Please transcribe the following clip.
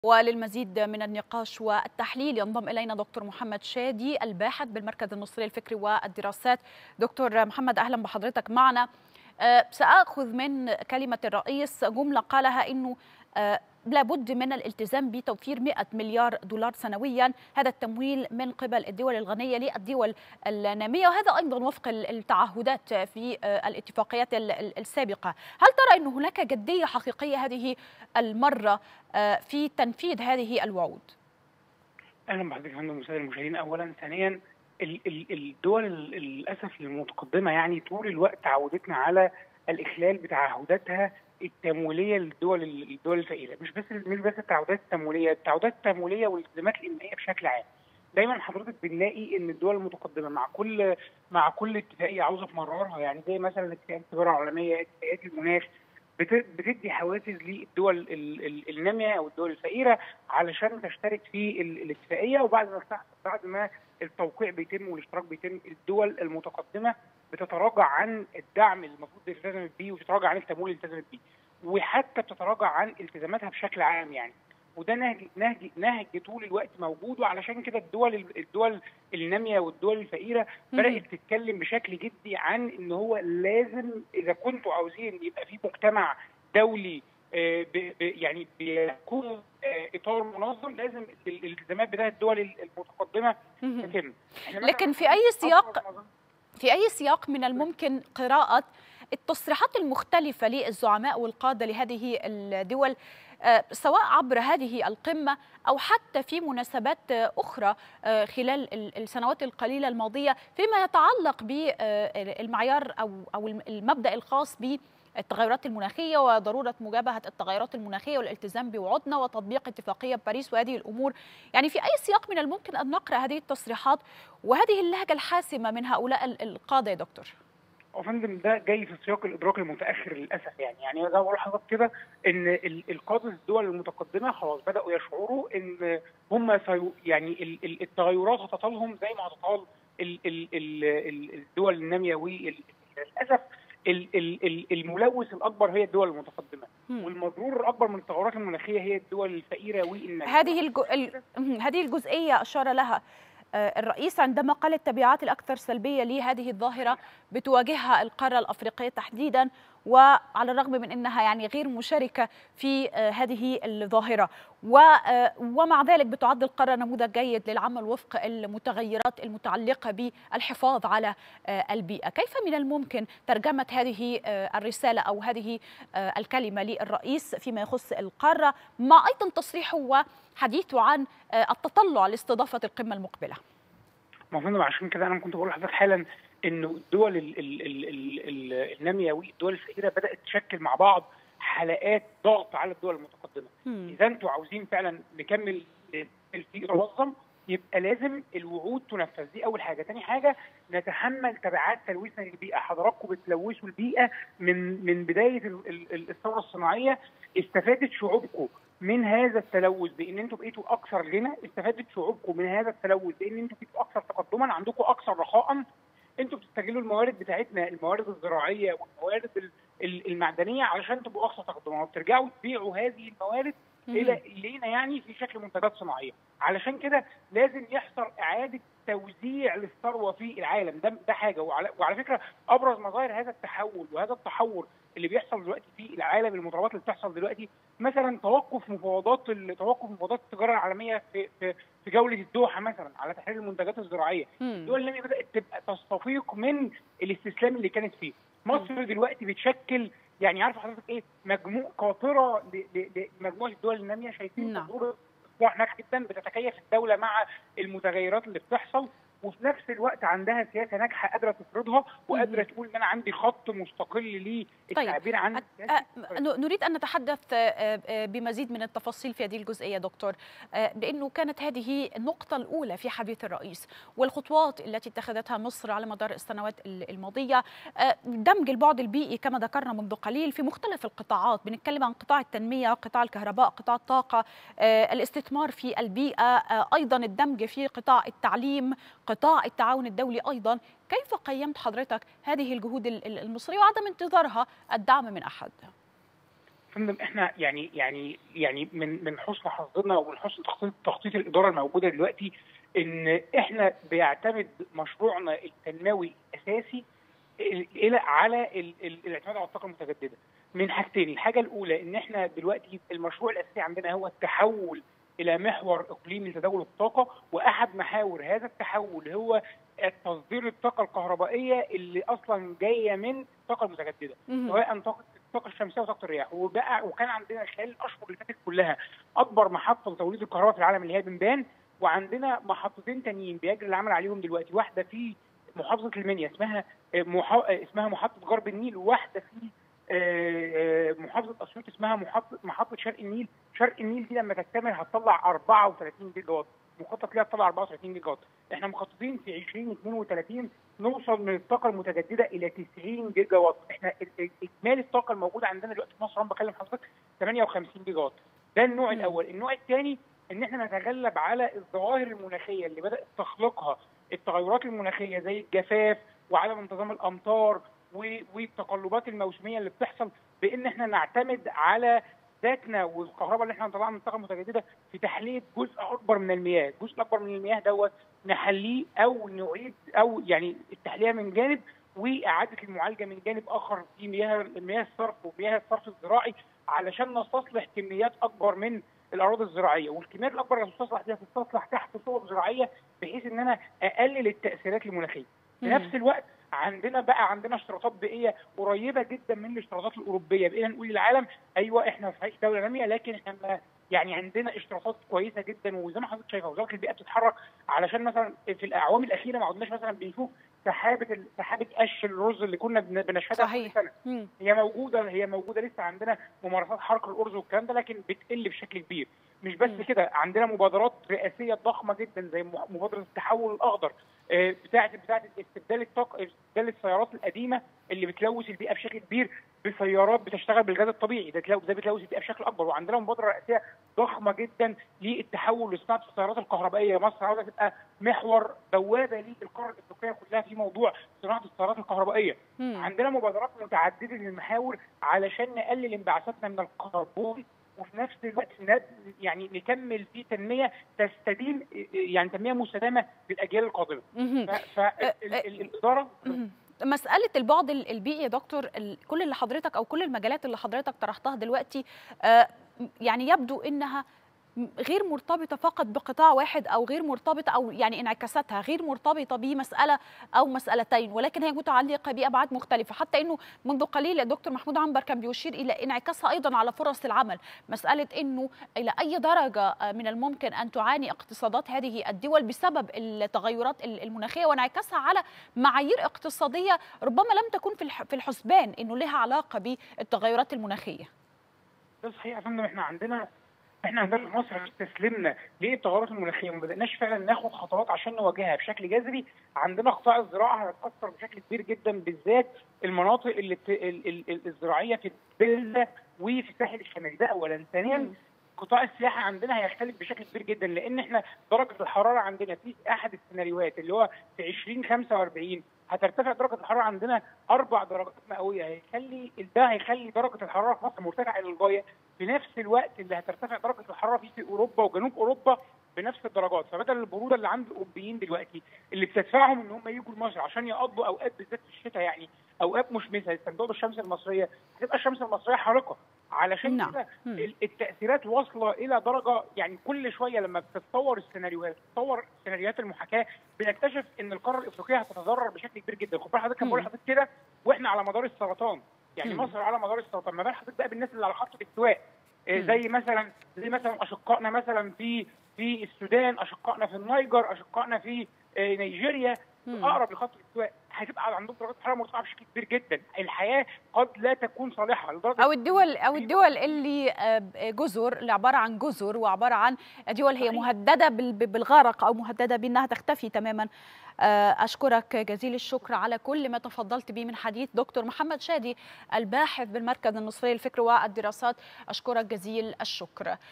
وللمزيد من النقاش والتحليل ينضم الينا دكتور محمد شادي الباحث بالمركز المصري للفكر والدراسات دكتور محمد اهلا بحضرتك معنا ساخذ من كلمه الرئيس جمله قالها انه لابد من الالتزام بتوفير 100 مليار دولار سنويا هذا التمويل من قبل الدول الغنيه للدول الناميه وهذا ايضا وفق التعهدات في الاتفاقيات السابقه هل ترى ان هناك جديه حقيقيه هذه المره في تنفيذ هذه الوعود اهلا بحضرتك فندم الساده المشاهدين اولا ثانيا الدول للاسف المتقدمه يعني طول الوقت عودتنا على الاخلال بتعهداتها التمويليه للدول الدول الفقيره مش بس مش بس التعهدات التمويليه التعهدات التمويليه والالتزامات الانمائيه بشكل عام دايما حضرتك بنلاقي ان الدول المتقدمه مع كل مع كل اتفاقيه عاوزه تمررها يعني زي مثلا اتفاقيات التجاره العالميه اتفاقيات المناخ بتدي حوافز للدول الناميه او الدول الفقيره علشان تشترك في الاتفاقيه وبعد ما بعد ما التوقيع بيتم والاشتراك بيتم الدول المتقدمه بتتراجع عن الدعم اللي المفروض التزمت بيه وتتراجع عن التمويل اللي التزمت بيه وحتى بتتراجع عن التزاماتها بشكل عام يعني وده نهج نهج نهج طول الوقت موجود وعلشان كده الدول الدول الناميه والدول الفقيره بدات تتكلم بشكل جدي عن ان هو لازم اذا كنتوا عاوزين يبقى في مجتمع دولي يعني بيكون اطار منظم لازم الالتزامات بتاعه الدول المتقدمه تتم لكن في اي سياق في اي سياق من الممكن قراءه التصريحات المختلفه للزعماء والقاده لهذه الدول سواء عبر هذه القمة أو حتى في مناسبات أخرى خلال السنوات القليلة الماضية فيما يتعلق بالمعيار أو أو المبدأ الخاص ب التغيرات المناخيه وضروره مجابهه التغيرات المناخيه والالتزام بوعودنا وتطبيق اتفاقيه باريس وهذه الامور، يعني في اي سياق من الممكن ان نقرا هذه التصريحات وهذه اللهجه الحاسمه من هؤلاء القاده يا دكتور؟ يا فندم ده جاي في سياق الادراك المتاخر للاسف يعني يعني زي ما بقول لحضرتك كده ان القاده الدول المتقدمه خلاص بداوا يشعروا ان هم يعني التغيرات هتطالهم زي ما هتطال الدول الناميه وللاسف الملوث الاكبر هي الدول المتقدمه والمضرور الاكبر من التغيرات المناخيه هي الدول الفقيره والناميه هذه الجو... هذه الجزئيه اشار لها الرئيس عندما قال التبعات الاكثر سلبيه لهذه الظاهره بتواجهها القاره الافريقيه تحديدا وعلى الرغم من انها يعني غير مشاركه في هذه الظاهره ومع ذلك بتعد القاره نموذج جيد للعمل وفق المتغيرات المتعلقه بالحفاظ على البيئه، كيف من الممكن ترجمه هذه الرساله او هذه الكلمه للرئيس فيما يخص القاره مع ايضا تصريحه وحديثه عن التطلع لاستضافه القمه المقبله؟ ما فندم عشان كده انا كنت بقول لحضرتك حالا انه الدول ال ال ال ال الناميه والدول الفقيره بدات تشكل مع بعض حلقات ضغط على الدول المتقدمه مم. اذا انتوا عاوزين فعلا نكمل الفقر منظم يبقى لازم الوعود تنفذ دي اول حاجه تاني حاجه نتحمل تبعات تلويثنا للبيئه حضراتكم بتلوثوا البيئه من من بدايه الثوره الصناعيه استفادت شعوبكم من هذا التلوث بان انتم بقيتوا اكثر غنى استفادت شعوبكم من هذا التلوث بان انتم بقيتوا اكثر تقدما عندكم اكثر رخاء انتوا بتستغلوا الموارد بتاعتنا الموارد الزراعيه والموارد المعدنيه علشان تبقوا اكثر تقدما وبترجعوا تبيعوا هذه الموارد الى الينا يعني في شكل منتجات صناعيه علشان كده لازم يحصل اعاده توزيع للثروه في العالم ده ده حاجه وعلى, وعلى فكره ابرز مظاهر هذا التحول وهذا التحور اللي بيحصل دلوقتي في العالم المضاربات اللي بتحصل دلوقتي مثلا توقف مفاوضات توقف مفاوضات التجاره العالميه في في في جوله الدوحه مثلا على تحرير المنتجات الزراعيه الدول الناميه بدات تبقى تستفيق من الاستسلام اللي كانت فيه مصر دلوقتي بتشكل يعني عارفه حضرتك ايه مجموع قاطره لمجموعه الدول الناميه شايفين نعم. اصلاح ناجح جدا بتتكيف الدوله مع المتغيرات اللي بتحصل وفي نفس الوقت عندها سياسه ناجحه قادره تفرضها وقادره تقول ان انا عندي خط مستقل للتعبير طيب. عن نريد ان نتحدث بمزيد من التفاصيل في هذه الجزئيه دكتور لانه كانت هذه النقطه الاولى في حديث الرئيس والخطوات التي اتخذتها مصر على مدار السنوات الماضيه دمج البعد البيئي كما ذكرنا منذ قليل في مختلف القطاعات بنتكلم عن قطاع التنميه قطاع الكهرباء قطاع الطاقه الاستثمار في البيئه ايضا الدمج في قطاع التعليم قطاع التعاون الدولي ايضا كيف قيمت حضرتك هذه الجهود المصريه وعدم انتظارها الدعم من احد فندم احنا يعني يعني يعني من من حسن حظنا ومن حسن تخطيط تخطيط الاداره الموجوده دلوقتي ان احنا بيعتمد مشروعنا التنموي الاساسي الى على ال ال الاعتماد على الطاقه المتجدده من حاجتين الحاجه الاولى ان احنا دلوقتي المشروع الاساسي عندنا هو التحول الى محور اقليمي لتداول الطاقه واحد محاور هذا التحول هو تصدير الطاقه الكهربائيه اللي اصلا جايه من الطاقه المتجدده سواء طاقه الطاقه الشمسيه وطاقه الرياح وبقى وكان عندنا خلال الاشهر اللي فاتت كلها اكبر محطه لتوليد الكهرباء في العالم اللي هي بنبان وعندنا محطتين تانيين بيجري العمل عليهم دلوقتي واحده في محافظه المنيا اسمها محا... اسمها محطه غرب النيل وواحده في محافظه اسيوط اسمها محطه محطه شرق النيل، شرق النيل دي لما تكتمل هتطلع 34 جيجا وات، مخطط ليها تطلع 34 جيجا وات، احنا مخططين في 2032 نوصل من الطاقه المتجدده الى 90 جيجا وات، احنا اجمالي الطاقه الموجوده عندنا دلوقتي في مصر انا بكلم حضرتك 58 جيجا وات، ده النوع الاول، النوع الثاني ان احنا نتغلب على الظواهر المناخيه اللي بدات تخلقها التغيرات المناخيه زي الجفاف وعدم انتظام الامطار والتقلبات الموسميه اللي بتحصل بان احنا نعتمد على ذاتنا والكهرباء اللي احنا هنطلعها من الطاقه المتجدده في تحليه جزء اكبر من المياه، الجزء الاكبر من المياه دوت نحليه او نعيد او يعني التحليه من جانب واعاده المعالجه من جانب اخر في مياه مياه الصرف ومياه الصرف الزراعي علشان نستصلح كميات اكبر من الاراضي الزراعيه والكميات الاكبر اللي هتستصلح دي هتستصلح تحت صور زراعيه بحيث ان انا اقلل التاثيرات المناخيه. في نفس الوقت عندنا بقى عندنا اشتراطات بيئيه قريبه جدا من الاشتراطات الاوروبيه بقينا نقول للعالم ايوه احنا صحيح دوله ناميه لكن احنا يعني عندنا اشتراطات كويسه جدا وزي ما حضرتك شايفه وزاره البيئه بتتحرك علشان مثلا في الاعوام الاخيره ما عدناش مثلا بنشوف سحابه سحابه قش الرز اللي كنا بنشهدها صحيح. كل سنه هي موجوده هي موجوده لسه عندنا ممارسات حرق الارز والكلام ده لكن بتقل بشكل كبير مش بس كده عندنا مبادرات رئاسيه ضخمه جدا زي مبادره التحول الاخضر بتاعه بتاعه استبدال الطاقه استبدال السيارات القديمه اللي بتلوث البيئه بشكل كبير بسيارات بتشتغل بالغاز الطبيعي ده ده بتلوث البيئه بشكل اكبر وعندنا مبادره رئاسيه ضخمه جدا للتحول لصناعه السيارات الكهربائيه مصر عاوزه تبقى محور بوابه للقاره الافريقيه كلها في موضوع صناعه السيارات الكهربائيه مم. عندنا مبادرات متعدده للمحاور علشان نقلل انبعاثاتنا من الكربون وفي نفس الوقت يعني نكمل في تنميه تستديم يعني تنميه مستدامه للاجيال القادمه. فالاداره مسألة البعد البيئي يا دكتور كل اللي حضرتك أو كل المجالات اللي حضرتك طرحتها دلوقتي يعني يبدو إنها غير مرتبطه فقط بقطاع واحد او غير مرتبطه او يعني انعكاساتها غير مرتبطه بمساله او مسالتين ولكن هي متعلقه بابعاد مختلفه حتى انه منذ قليل الدكتور محمود عنبر كان بيشير الى انعكاسها ايضا على فرص العمل مساله انه الى اي درجه من الممكن ان تعاني اقتصادات هذه الدول بسبب التغيرات المناخيه وانعكاسها على معايير اقتصاديه ربما لم تكن في الحسبان انه لها علاقه بالتغيرات المناخيه ده صحيح يا فندم احنا عندنا احنا عندنا في مصر استسلمنا للتغيرات المناخيه وما بدأناش فعلا ناخد خطوات عشان نواجهها بشكل جذري عندنا قطاع الزراعه هيتاثر بشكل كبير جدا بالذات المناطق اللي ت... ال... ال... الزراعيه في الدلتا وفي الساحل الشمالي ده اولا ثانيا قطاع السياحه عندنا هيختلف بشكل كبير جدا لان احنا درجه الحراره عندنا في احد السيناريوهات اللي هو في 2045 هترتفع درجه الحراره عندنا اربع درجات مئويه هيخلي ده هيخلي درجه الحراره في مصر مرتفعه الى الغايه في نفس الوقت اللي هترتفع درجه الحراره فيه في اوروبا وجنوب اوروبا بنفس الدرجات فبدل البروده اللي عند الاوروبيين دلوقتي اللي بتدفعهم ان هم يجوا لمصر عشان يقضوا اوقات بالذات في الشتاء يعني اوقات مشمسه يستمتعوا بالشمس المصريه هتبقى الشمس المصريه حارقه علشان نعم. كده التاثيرات واصله الى درجه يعني كل شويه لما بتتطور السيناريوهات بتتطور سيناريوهات المحاكاه بنكتشف ان القاره الافريقيه هتتضرر بشكل كبير جدا خد بالك حضرتك كان بقول لحضرتك كده واحنا على مدار السرطان يعني مم. مصر على مدار السرطان ما بال حضرتك بقى بالناس اللي على خط الاستواء آه، مم. زي مثلا زي مثلا اشقائنا مثلا في في السودان اشقائنا في النيجر اشقائنا في آه، نيجيريا مم. اقرب لخط الاستواء هتبقى عندهم درجات حراره مرتفعه بشكل كبير جدا الحياه قد لا تكون صالحه لدرجه او الدول او الدول اللي آه، جزر اللي عباره عن جزر وعباره عن دول هي صحيح. مهدده بال- بالغرق او مهدده بانها تختفي تماما آه، اشكرك جزيل الشكر على كل ما تفضلت به من حديث دكتور محمد شادي الباحث بالمركز المصري للفكر والدراسات اشكرك جزيل الشكر